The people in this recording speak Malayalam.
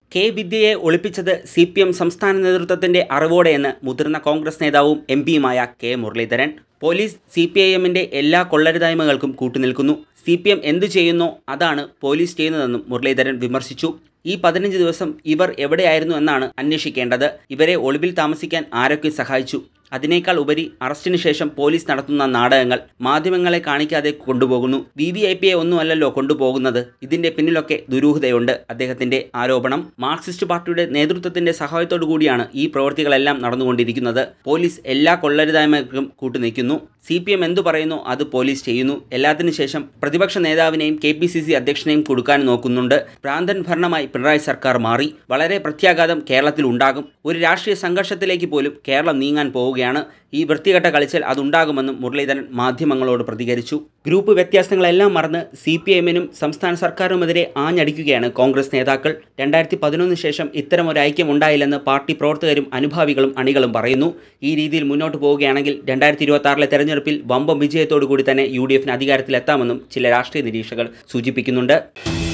കെ വിദ്യയെ ഒളിപ്പിച്ചത് സി പി എം സംസ്ഥാന നേതൃത്വത്തിന്റെ അറിവോടെയെന്ന് മുതിർന്ന കോൺഗ്രസ് നേതാവും എം പിയുമായ K Muraleedharan police C P I എമ്മിന്റെ എല്ലാ കൊള്ളരുതായ്മകൾക്കും കൂട്ടുനിൽക്കുന്നു സി പി എം എന്തു ചെയ്യുന്നോ അതാണ് പോലീസ് ചെയ്യുന്നതെന്നും മുരളീധരൻ വിമർശിച്ചു ഈ പതിനഞ്ച് ദിവസം ഇവർ എവിടെയായിരുന്നു എന്നാണ് അന്വേഷിക്കേണ്ടത് ഇവരെ ഒളിവിൽ താമസിക്കാൻ ആരൊക്കെ സഹായിച്ചു അതിനേക്കാൾ ഉപരി അറസ്റ്റിന് ശേഷം പോലീസ് നടത്തുന്ന നാടകങ്ങൾ മാധ്യമങ്ങളെ കാണിക്കാതെ കൊണ്ടുപോകുന്നു വി വി ഐ പിയെ ഒന്നുമല്ലല്ലോ കൊണ്ടുപോകുന്നത് ഇതിന്റെ പിന്നിലൊക്കെ ദുരൂഹതയുണ്ട് അദ്ദേഹത്തിന്റെ ആരോപണം മാർക്സിസ്റ്റ് പാർട്ടിയുടെ നേതൃത്വത്തിന്റെ സഹായത്തോടു കൂടിയാണ് ഈ പ്രവൃത്തികളെല്ലാം നടന്നുകൊണ്ടിരിക്കുന്നത് പോലീസ് എല്ലാ കൊള്ളരുതായ്മകൾക്കും കൂട്ടുനിൽക്കുന്നു സി പി എം എന്തു പറയുന്നു അത് പോലീസ് ചെയ്യുന്നു എല്ലാത്തിനു ശേഷം പ്രതിപക്ഷ നേതാവിനെയും കെ പി സി സി അധ്യക്ഷനെയും കൊടുക്കാൻ നോക്കുന്നുണ്ട് ഭ്രാന്തൻ ഭരണമായി പിണറായി സർക്കാർ മാറി വളരെ പ്രത്യാഘാതം കേരളത്തിൽ ഉണ്ടാകും ഒരു രാഷ്ട്രീയ സംഘർഷത്തിലേക്ക് പോലും കേരളം നീങ്ങാൻ പോവുകയാണ് ഈ വൃത്തികെട്ട കളിച്ചാൽ അതുണ്ടാകുമെന്നും മുരളീധരൻ മാധ്യമങ്ങളോട് പ്രതികരിച്ചു ഗ്രൂപ്പ് വ്യത്യാസങ്ങളെല്ലാം മറന്ന് സി പി എമ്മിനും സംസ്ഥാന സർക്കാരിനുമെതിരെ ആഞ്ഞടിക്കുകയാണ് കോൺഗ്രസ് നേതാക്കൾ രണ്ടായിരത്തി പതിനൊന്ന് ശേഷം ഇത്തരം ഒരു ഐക്യം ഉണ്ടായില്ലെന്ന് പാർട്ടി പ്രവർത്തകരും അനുഭാവികളും അണികളും പറയുന്നു ഈ രീതിയിൽ മുന്നോട്ട് പോവുകയാണെങ്കിൽ രണ്ടായിരത്തി ഇരുപത്തി ആറിലെ തെരഞ്ഞെടുപ്പിൽ വമ്പം വിജയത്തോടു കൂടി തന്നെ യു ഡി എഫിന് അധികാരത്തിലെത്താമെന്നും ചില രാഷ്ട്രീയ നിരീക്ഷകർ സൂചിപ്പിക്കുന്നുണ്ട്